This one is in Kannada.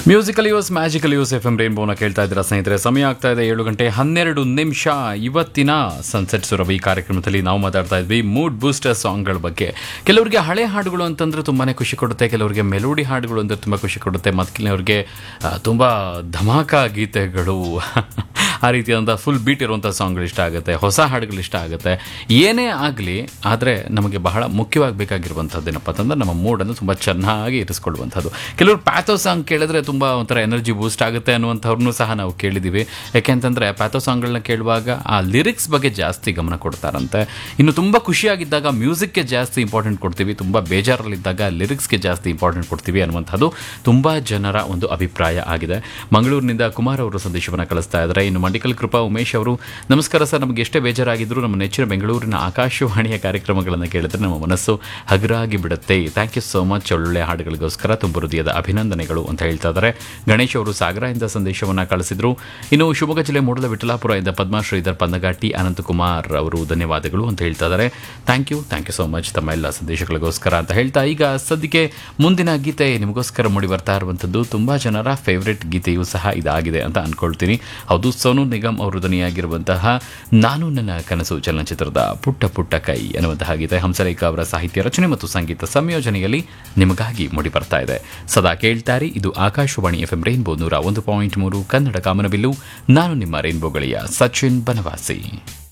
musical use magical use F M ರೇನ್ಬೋನ ಕೇಳ್ತಾ ಇದ್ದೀರಾ ಸ್ನೇಹಿತರೆ ಸಮಯ ಆಗ್ತಾ ಇದೆ ಏಳು ಗಂಟೆ ಹನ್ನೆರಡು ನಿಮಿಷ ಇವತ್ತಿನ ಸನ್ಸೆಟ್ ಸುರಭಿ ಕಾರ್ಯಕ್ರಮದಲ್ಲಿ ನಾವು ಮಾತಾಡ್ತಾ ಇದ್ವಿ ಮೂಡ್ ಬೂಸ್ಟರ್ ಸಾಂಗ್ಗಳ ಬಗ್ಗೆ ಕೆಲವರಿಗೆ ಹಳೆ ಹಾಡುಗಳು ಅಂತಂದ್ರೆ ತುಂಬಾನೇ ಖುಷಿ ಕೊಡುತ್ತೆ ಕೆಲವರಿಗೆ ಮೆಲೋಡಿ ಹಾಡುಗಳು ಅಂದ್ರೆ ತುಂಬ ಖುಷಿ ಕೊಡುತ್ತೆ ಮತ್ತು ಕೆಲವರಿಗೆ ಆ, ತುಂಬಾ ಧಮಾಕ ಗೀತೆಗಳು ಆ ರೀತಿಯಾದಂಥ ಫುಲ್ ಬೀಟ್ ಇರುವಂಥ ಸಾಂಗ್ಗಳು ಇಷ್ಟ ಆಗುತ್ತೆ ಹೊಸ ಹಾಡುಗಳು ಇಷ್ಟ ಆಗುತ್ತೆ ಏನೇ ಆಗಲಿ ಆದರೆ ನಮಗೆ ಬಹಳ ಮುಖ್ಯವಾಗಿ ಬೇಕಾಗಿರುವಂಥದ್ದು ಏನಪ್ಪ ಅಂತಂದ್ರೆ ನಮ್ಮ ಮೂಡನ್ನು ತುಂಬ ಚೆನ್ನಾಗಿ ಇರಿಸ್ಕೊಳ್ಳುವಂಥದ್ದು ಕೆಲವರು ಪ್ಯಾಥೋ ಸಾಂಗ್ ಕೇಳಿದ್ರೆ ತುಂಬ ಒಂಥರ ಎನರ್ಜಿ ಬೂಸ್ಟ್ ಆಗುತ್ತೆ ಅನ್ನುವಂಥವ್ರನ್ನೂ ಸಹ ನಾವು ಕೇಳಿದ್ದೀವಿ ಯಾಕೆಂತಂದರೆ ಪ್ಯಾಥೋ ಸಾಂಗ್ಗಳನ್ನ ಕೇಳುವಾಗ ಆ ಲಿರಿಕ್ಸ್ ಬಗ್ಗೆ ಜಾಸ್ತಿ ಗಮನ ಕೊಡ್ತಾರಂತೆ ಇನ್ನು ತುಂಬ ಖುಷಿಯಾಗಿದ್ದಾಗ ಮ್ಯೂಸಿಕ್ಗೆ ಜಾಸ್ತಿ ಇಂಪಾರ್ಟೆಂಟ್ ಕೊಡ್ತೀವಿ ತುಂಬ ಬೇಜಾರಲ್ಲಿದ್ದಾಗ ಲಿರಿಕ್ಸ್ಗೆ ಜಾಸ್ತಿ ಇಂಪಾರ್ಟೆಂಟ್ ಕೊಡ್ತೀವಿ ಅನ್ನುವಂಥದ್ದು ತುಂಬ ಜನರ ಒಂದು ಅಭಿಪ್ರಾಯ ಆಗಿದೆ ಮಂಗಳೂರಿನಿಂದ ಕುಮಾರ್ ಅವರು ಸಂದೇಶವನ್ನು ಕಳಿಸ್ತಾ ಇದ್ದಾರೆ ಇನ್ನು ಮಂಡಿಕಲ್ ಕೃಪಾ ಉಮೇಶ್ ಅವರು ನಮಸ್ಕಾರ ಸರ್ ನಮಗೆ ಎಷ್ಟೇ ಬೇಜಾರಾಗಿದ್ದರೂ ನಮ್ಮ ನೆಚ್ಚಿನ ಬೆಂಗಳೂರಿನ ಆಕಾಶವಾಣಿಯ ಕಾರ್ಯಕ್ರಮಗಳನ್ನು ಕೇಳಿದ್ರೆ ನಮ್ಮ ಮನಸ್ಸು ಹಗುರಾಗಿ ಬಿಡುತ್ತೆ ಥ್ಯಾಂಕ್ ಯು ಸೋ ಮಚ್ ಒಳ್ಳೆ ಹಾಡುಗಳಿಗೋಸ್ಕರ ತುಂಬ ಹೃದಯದ ಅಭಿನಂದನೆಗಳು ಅಂತ ಹೇಳ್ತಾ ಇದ್ದಾರೆ ಗಣೇಶ್ ಅವರು ಸಾಗರದಿಂದ ಸಂದೇಶವನ್ನು ಕಳಿಸಿದ್ರು ಇನ್ನು ಶಿವಮೊಗ್ಗ ಜಿಲ್ಲೆ ಮೂಡಲ ವಿಠಲಾಪುರದಿಂದ ಪದ್ಮಾ ಶ್ರೀಧರ್ ಪಂದಗಾಟಿ ಅನಂತಕುಮಾರ್ ಅವರು ಧನ್ಯವಾದಗಳು ಅಂತ ಹೇಳ್ತಾ ಇದ್ದಾರೆ thank you thank you so much ತಮ್ಮ ಎಲ್ಲ ಸಂದೇಶಗಳಿಗೋಸ್ಕರ ಅಂತ ಹೇಳ್ತಾ ಈಗ ಸದ್ಯಕ್ಕೆ ಮುಂದಿನ ಗೀತೆ ನಿಮಗೋಸ್ಕರ ಮೂಡಿ ಬರ್ತಾ ಇರುವಂಥದ್ದು ತುಂಬ ಜನರ ಫೇವ್ರೆಟ್ ಗೀತೆಯೂ ಸಹ ಇದಾಗಿದೆ ಅಂತ ಅನ್ಕೊಳ್ತೀನಿ ಹೌದು ಸೋನು ನಿಗಮ್ ಅವರು ಧ್ವನಿಯಾಗಿರುವಂತಹ ನಾನು ನನ್ನ ಕನಸು ಚಲನಚಿತ್ರದ ಪುಟ್ಟ ಪುಟ್ಟ ಕೈ ಅನ್ನುವಂತಹ ಗೀತೆ ಹಂಸಲೇಖ ಅವರ ಸಾಹಿತ್ಯ ರಚನೆ ಮತ್ತು ಸಂಗೀತ ಸಂಯೋಜನೆಯಲ್ಲಿ ನಿಮಗಾಗಿ ಮೂಡಿ ಬರ್ತಾ ಇದೆ ಸದಾ ಕೇಳ್ತಾರೆ ಇದು ಆಕಾಶವಾಣಿ ಎಫ್ ಎಂ ರೈನ್ಬೋ ನೂರ ಒಂದು ಪಾಯಿಂಟ್ ಮೂರು ಕನ್ನಡ ಕಾಮನಬಿಲ್ಲು ನಾನು ನಿಮ್ಮ ರೈನ್ಬೋ ಗೆಳೆಯ ಸಚಿನ್ ಬನವಾಸಿ